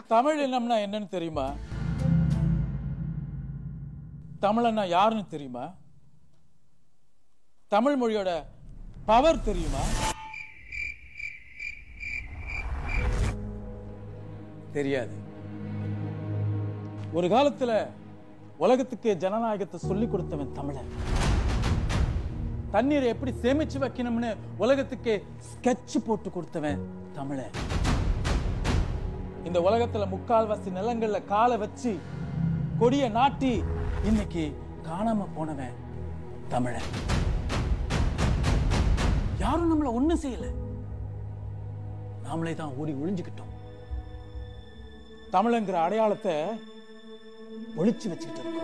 தமிழ் இனம்னா என்னன்னு தெரியுமா தமிழன்னா யாருன்னு தெரியுமா தமிழ் மொழியோட பவர் தெரியுமா தெரியாது ஒரு காலத்துல உலகத்துக்கு ஜனநாயகத்தை சொல்லி கொடுத்தவன் தமிழன் தண்ணீரை எப்படி சேமிச்சு வைக்கணும்னு உலகத்துக்கு ஸ்கெட்ச் போட்டு கொடுத்தவன் தமிழன் இந்த உலகத்துல முக்கால்வாசி நிலங்கள்ல காலை வச்சு கொடிய நாட்டி இன்னைக்கு காணாம போனவன் தமிழன் யாரும் நம்மள ஒண்ணும் செய்யல நாமளே தான் ஓடி ஒளிஞ்சுக்கிட்டோம் தமிழங்கிற அடையாளத்தை ஒளிச்சு வச்சுக்கிட்டு இருக்கோம்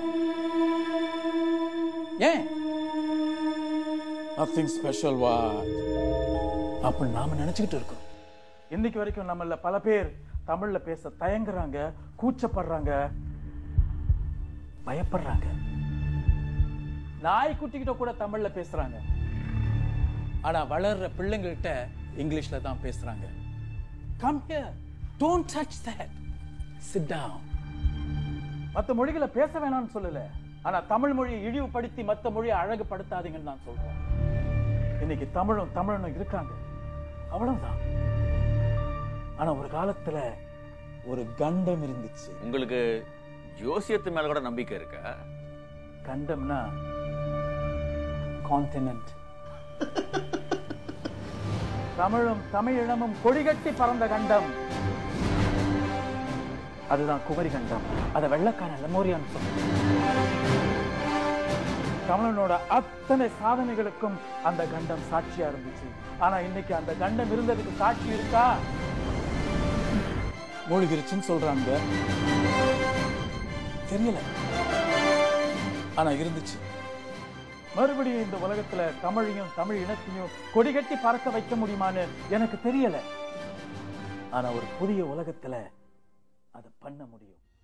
ஏன் நத்திங் ஸ்பெஷல் வாட் அப்படின்னு நாம நினைச்சுக்கிட்டு இருக்கோம் இன்னைக்கு வரைக்கும் நம்மள பல பேர் தமிழ்ல பேச தயங்குறாங்க கூச்சப்படுறாங்க பயப்படுறாங்க நாய்க்குட்டிகிட்ட கூட தமிழ்ல பேசுறாங்க ஆனா வளர்ற பிள்ளைங்கள்ட்ட இங்கிலீஷ்ல தான் பேசுறாங்க come here don't touch that sit down மத்த மொழிகளை பேச வேணாம்னு சொல்லல ஆனா தமிழ் மொழியை இழிவுபடுத்தி மத்த மொழியை அழகுபடுத்தாதீங்கன்னு நான் சொல்றேன் இன்னைக்கு தமிழும் தமிழனும் இருக்காங்க அவ்வளவுதான் ஆனா ஒரு காலத்துல ஒரு கண்டம் இருந்துச்சு உங்களுக்கு ஜோசியத்து மேல கூட நம்பிக்கை இருக்கா கண்டம்னா கான்டினென்ட் தமிழும் தமிழினமும் கொடிகட்டி பறந்த கண்டம் அதுதான் குமரி கண்டம் அதை வெள்ளக்கான லெமோரியான்னு சொல்லுவோம் தமிழனோட அத்தனை சாதனைகளுக்கும் அந்த கண்டம் சாட்சியா இருந்துச்சு ஆனா இன்னைக்கு அந்த கண்டம் இருந்ததுக்கு சாட்சி இருக்கா மூழ்கிருச்சுன்னு சொல்றாங்க தெரியல ஆனா இருந்துச்சு மறுபடியும் இந்த உலகத்துல தமிழையும் தமிழ் இனத்தையும் கொடிகட்டி பறக்க வைக்க முடியுமான்னு எனக்கு தெரியல ஆனா ஒரு புதிய உலகத்துல அதை பண்ண முடியும்